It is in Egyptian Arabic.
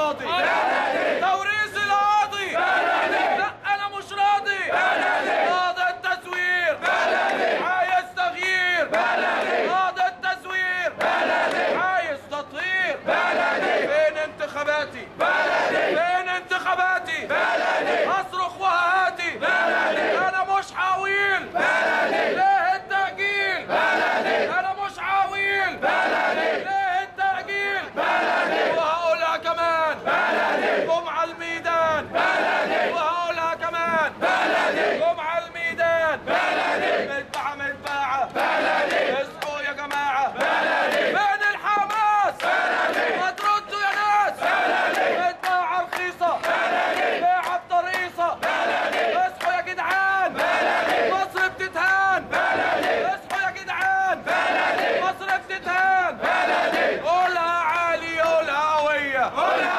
راضي توريث القاضي لا انا مش راضي قاضي التزوير عايز تغيير قاضي التزوير عايز تطهير فين انتخاباتي فين انتخاباتي اصرخ وهاتي انا مش عويل ليه التأجيل انا مش عويل ليه التأجيل وهقولها كمان قوم على الميدان وهقولها كمان قوم على الميدان مدفعة مدفعة اصحوا يا جماعة فين الحماس ما تردوا يا ناس مدفعة رخيصة بيعة بطريصة اصحوا يا جدعان مصر بتتهان اصحوا يا جدعان مصر بتتهان قولها عالي قولها قوية قولها